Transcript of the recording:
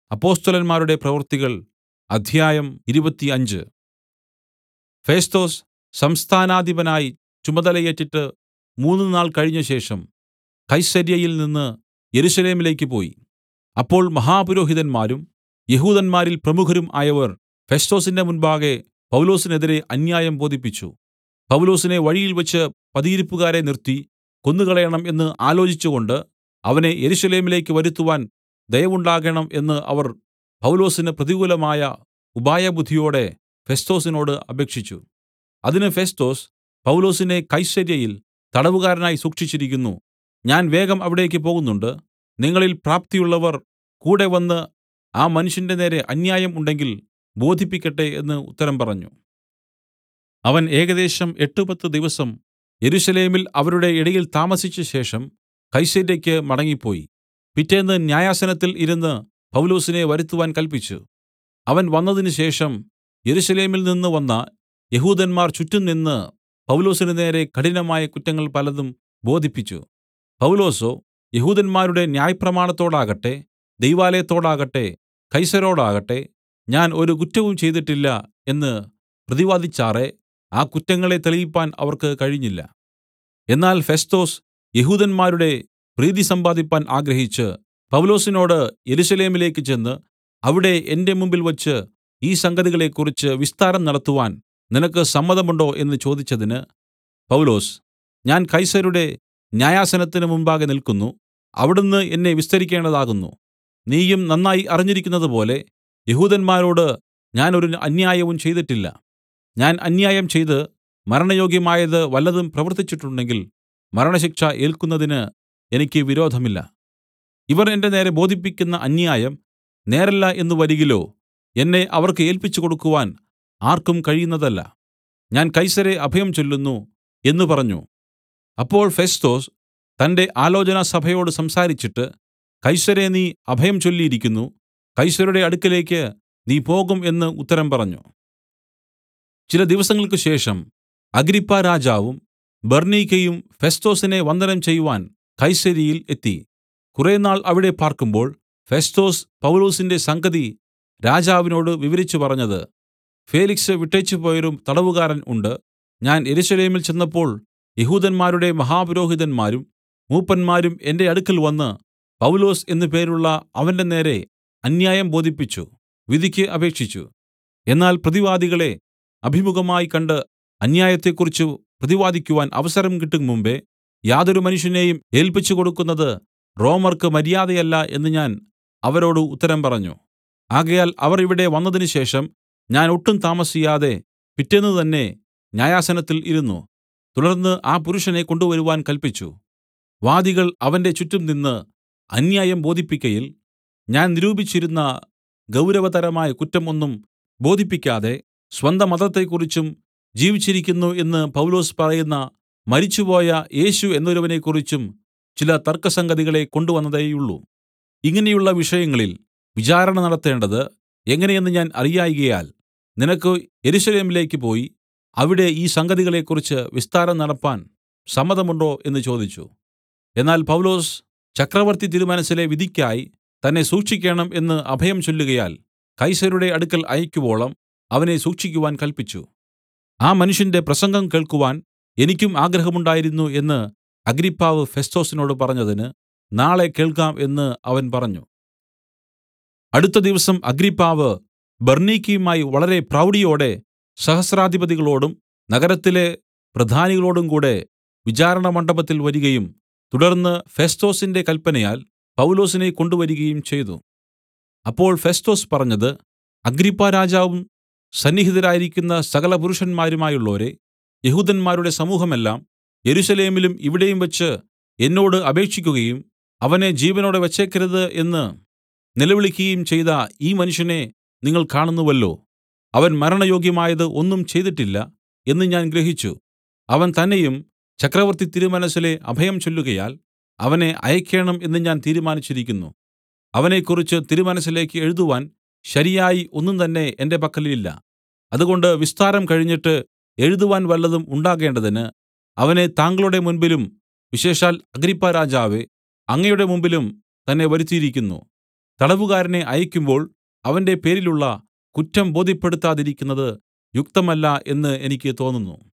അപ്പൊസ്തലന്മാരുടെ പ്രവൃത്തികൾ അധ്യായം ഇരുപത്തിയഞ്ച് ഫെസ്തൊസ് സംസ്ഥാനാധിപനായി ചുമതലയേറ്റിട്ട് മൂന്നുനാൾ കഴിഞ്ഞശേഷം കൈസര്യയിൽ നിന്ന് യെരൂശലേമിലേക്ക് പോയി അപ്പോൾ മഹാപുരോഹിതന്മാരും യെഹൂദന്മാരിൽ പ്രമുഖരും ആയവർ ഫെസ്തൊസിന്റെ മുൻപാകെ പൗലൊസിനെതിരെ അന്യായം ബോധിപ്പിച്ചു പൗലൊസിനെ വഴിയിൽവെച്ച് പതിയിരുപ്പുകാരെ നിർത്തി കൊന്നുകളയണം എന്ന് ആലോചിച്ചുകൊണ്ട് അവനെ യെരൂശലേമിലേക്ക് വരുത്തുവാൻ ദയവുണ്ടാകേണം എന്ന് അവർ പൗലൊസിന് പ്രതികൂലമായ ഉപായബുദ്ധിയോടെ ഫെസ്തൊസിനോട് അപേക്ഷിച്ചു അതിന് ഫെസ്തൊസ് പൗലൊസിനെ കൈസര്യയിൽ തടവുകാരനായി സൂക്ഷിച്ചിരിക്കുന്നു ഞാൻ വേഗം അവിടേക്ക് പോകുന്നുണ്ട് നിങ്ങളിൽ പ്രാപ്തിയുള്ളവർ കൂടെ വന്ന് ആ മനുഷ്യന്റെ നേരെ അന്യായം ഉണ്ടെങ്കിൽ ബോധിപ്പിക്കട്ടെ എന്ന് ഉത്തരം പറഞ്ഞു അവൻ ഏകദേശം എട്ട് പത്ത് ദിവസം യെരൂശലേമിൽ അവരുടെ ഇടയിൽ താമസിച്ചശേഷം കൈസര്യയ്ക്ക് മടങ്ങിപ്പോയി പിറ്റേന്ന് ന്യായാസനത്തിൽ ഇരുന്ന് പൗലൊസിനെ വരുത്തുവാൻ കല്പിച്ചു അവൻ വന്നതിനുശേഷം യെരൂശലേമിൽ നിന്ന് വന്ന യെഹൂദന്മാർ ചുറ്റും നിന്ന് പൗലൊസിന് നേരെ കഠിനമായ കുറ്റങ്ങൾ പലതും ബോധിപ്പിച്ചു പൗലൊസോ യെഹൂദന്മാരുടെ ന്യായപ്രമാണത്തോടാകട്ടെ ദൈവാലയത്തോടാകട്ടെ കൈസരോടാകട്ടെ ഞാൻ ഒരു കുറ്റവും ചെയ്തിട്ടില്ല എന്ന് പ്രതിവാദിച്ചാറെ ആ കുറ്റങ്ങളെ തെളിയിപ്പാൻ അവർക്ക് കഴിഞ്ഞില്ല എന്നാൽ ഫെസ്തൊസ് യെഹൂദന്മാരുടെ പ്രീതി സമ്പാദിപ്പാൻ ആഗ്രഹിച്ച് പൗലൊസിനോട് യെരൂശലേമിലേക്ക് ചെന്ന് അവിടെ എന്റെ മുമ്പിൽ വച്ച് ഈ സംഗതികളെക്കുറിച്ച് വിസ്താരം നടത്തുവാൻ നിനക്ക് സമ്മതമുണ്ടോ എന്ന് ചോദിച്ചതിന് പൗലൊസ് ഞാൻ കൈസരുടെ ന്യായാസനത്തിന് മുമ്പാകെ നില്ക്കുന്നു അവിടുന്ന് എന്നെ വിസ്തരിക്കേണ്ടതാകുന്നു നീയും നന്നായി അറിഞ്ഞിരിക്കുന്നതുപോലെ യഹൂദന്മാരോട് ഞാൻ ഒരു അന്യായവും ചെയ്തിട്ടില്ല ഞാൻ അന്യായം ചെയ്ത് മരണയോഗ്യമായത് വല്ലതും പ്രവർത്തിച്ചിട്ടുണ്ടെങ്കിൽ മരണശിക്ഷ ഏൽക്കുന്നതിന് എനിക്ക് വിരോധമില്ല ഇവർ എന്റെ നേരെ ബോധിപ്പിക്കുന്ന അന്യായം നേരല്ല എന്ന് വരികിലോ എന്നെ അവർക്ക് ഏല്പിച്ചു കൊടുക്കുവാൻ ആർക്കും കഴിയുന്നതല്ല ഞാൻ കൈസരെ അഭയം ചൊല്ലുന്നു എന്ന് പറഞ്ഞു അപ്പോൾ ഫെസ്തൊസ് തന്റെ ആലോചനാസഭയോട് സംസാരിച്ചിട്ട് കൈസരെ നീ അഭയം ചൊല്ലിയിരിക്കുന്നു കൈസരുടെ അടുക്കലേക്ക് നീ പോകും എന്ന് ഉത്തരം പറഞ്ഞു ചില ദിവസങ്ങൾക്ക് ശേഷം അഗ്രിപ്പാരാജാവും ബർന്നീക്കയും ഫെസ്തൊസിനെ വന്ദനം ചെയ്യുവാൻ കൈസര്യയിൽ എത്തി കുറേനാൾ അവിടെ പാർക്കുമ്പോൾ ഫെസ്തൊസ് പൗലൊസിന്റെ സംഗതി രാജാവിനോട് വിവരിച്ചു പറഞ്ഞത് ഫേലിക്സ് വിട്ടേച്ചുപോയൊരു തടവുകാരൻ ഉണ്ട് ഞാൻ യെരൂശലേമിൽ ചെന്നപ്പോൾ യഹൂദന്മാരുടെ മഹാപുരോഹിതന്മാരും മൂപ്പന്മാരും എന്റെ അടുക്കൽ വന്ന് പൗലൊസ് എന്നു പേരുള്ള അവന്റെ നേരെ അന്യായം ബോധിപ്പിച്ചു വിധിക്ക് അപേക്ഷിച്ചു എന്നാൽ പ്രതിവാദികളെ അഭിമുഖമായി കണ്ട് അന്യായത്തെക്കുറിച്ച് പ്രതിവാദിക്കുവാൻ അവസരം കിട്ടും മുമ്പെ യാതൊരു മനുഷ്യനെയും ഏല്പിച്ചു കൊടുക്കുന്നത് റോമർക്ക് മര്യാദയല്ല എന്ന് ഞാൻ അവരോട് ഉത്തരം പറഞ്ഞു ആകയാൽ അവർ ഇവിടെ വന്നതിനുശേഷം ഞാൻ ഒട്ടും താമസിയാതെ പിറ്റേന്ന് തന്നെ ന്യായാസനത്തിൽ ഇരുന്നു തുടർന്ന് ആ പുരുഷനെ കൊണ്ടുവരുവാൻ കല്പിച്ചു വാദികൾ അവന്റെ ചുറ്റും നിന്ന് അന്യായം ബോധിപ്പിക്കയിൽ ഞാൻ നിരൂപിച്ചിരുന്ന ഗൗരവതരമായ കുറ്റം ഒന്നും ബോധിപ്പിക്കാതെ സ്വന്തമതത്തെക്കുറിച്ചും ജീവിച്ചിരിക്കുന്നു എന്ന് പൗലൊസ് പറയുന്ന മരിച്ചുപോയ യേശു എന്നൊരുവനെക്കുറിച്ചും ചില തർക്കസംഗതികളെ കൊണ്ടുവന്നതേയുള്ളൂ ഇങ്ങനെയുള്ള വിഷയങ്ങളിൽ വിചാരണ നടത്തേണ്ടത് എങ്ങനെയെന്ന് ഞാൻ അറിയായ്കയാൽ നിനക്ക് യെരൂശലേമിലേക്ക് പോയി അവിടെ ഈ സംഗതികളെക്കുറിച്ച് വിസ്താരം നടപ്പാൻ സമ്മതമുണ്ടോ എന്ന് ചോദിച്ചു എന്നാൽ പൗലൊസ് ചക്രവർത്തി തിരുമനസ്സിലെ വിധിക്കായി തന്നെ സൂക്ഷിക്കേണം എന്ന് അഭയം ചൊല്ലുകയാൽ കൈസരുടെ അടുക്കൽ അയക്കുവോളം അവനെ സൂക്ഷിക്കുവാൻ കല്പിച്ചു ആ മനുഷ്യന്റെ പ്രസംഗം കേൾക്കുവാൻ എനിക്കും ആഗ്രഹമുണ്ടായിരുന്നു എന്ന് അഗ്രിപ്പാവ് ഫെസ്തൊസിനോട് പറഞ്ഞതിന് നാളെ കേൾക്കാം എന്ന് അവൻ പറഞ്ഞു അടുത്ത ദിവസം അഗ്രിപ്പാവ് ബർന്നീക്കയുമായി വളരെ പ്രൗഢിയോടെ സഹസ്രാധിപതികളോടും നഗരത്തിലെ പ്രധാനികളോടും കൂടെ വിചാരണ മണ്ഡപത്തിൽ വരികയും തുടർന്ന് ഫെസ്തൊസിന്റെ കൽപ്പനയാൽ പൗലൊസിനെ കൊണ്ടുവരികയും ചെയ്തു അപ്പോൾ ഫെസ്തൊസ് പറഞ്ഞത് അഗ്രിപ്പാരാജാവും സന്നിഹിതരായിരിക്കുന്ന സകല പുരുഷന്മാരുമായുള്ളോരേ യഹൂദന്മാരുടെ സമൂഹമെല്ലാം യെരൂശലേമിലും ഇവിടെയും വെച്ച് എന്നോട് അപേക്ഷിക്കുകയും അവനെ ജീവനോടെ വച്ചേക്കരുത് എന്ന് നിലവിളിക്കുകയും ചെയ്ത ഈ മനുഷ്യനെ നിങ്ങൾ കാണുന്നുവല്ലോ അവൻ മരണയോഗ്യമായത് ഒന്നും ചെയ്തിട്ടില്ല എന്ന് ഞാൻ ഗ്രഹിച്ചു അവൻ തന്നെയും ചക്രവർത്തി തിരുമനസ്സിലെ അഭയം ചൊല്ലുകയാൽ അവനെ അയക്കേണം എന്ന് ഞാൻ തീരുമാനിച്ചിരിക്കുന്നു അവനെക്കുറിച്ച് തിരുമനസ്സിലേക്ക് എഴുതുവാൻ ശരിയായി ഒന്നും തന്നെ എന്റെ പക്കലില്ല അതുകൊണ്ട് വിസ്താരം കഴിഞ്ഞിട്ട് എഴുതുവാൻ വല്ലതും ഉണ്ടാകേണ്ടതിന് അവനെ താങ്കളുടെ മുൻപിലും വിശേഷാൽ അഗ്രിപ്പാരാജാവേ അങ്ങയുടെ മുമ്പിലും തന്നെ വരുത്തിയിരിക്കുന്നു തടവുകാരനെ അയയ്ക്കുമ്പോൾ അവന്റെ പേരിലുള്ള കുറ്റം ബോദ്ധ്യപ്പെടുത്താതിരിക്കുന്നത് യുക്തമല്ല എന്ന് എനിക്ക് തോന്നുന്നു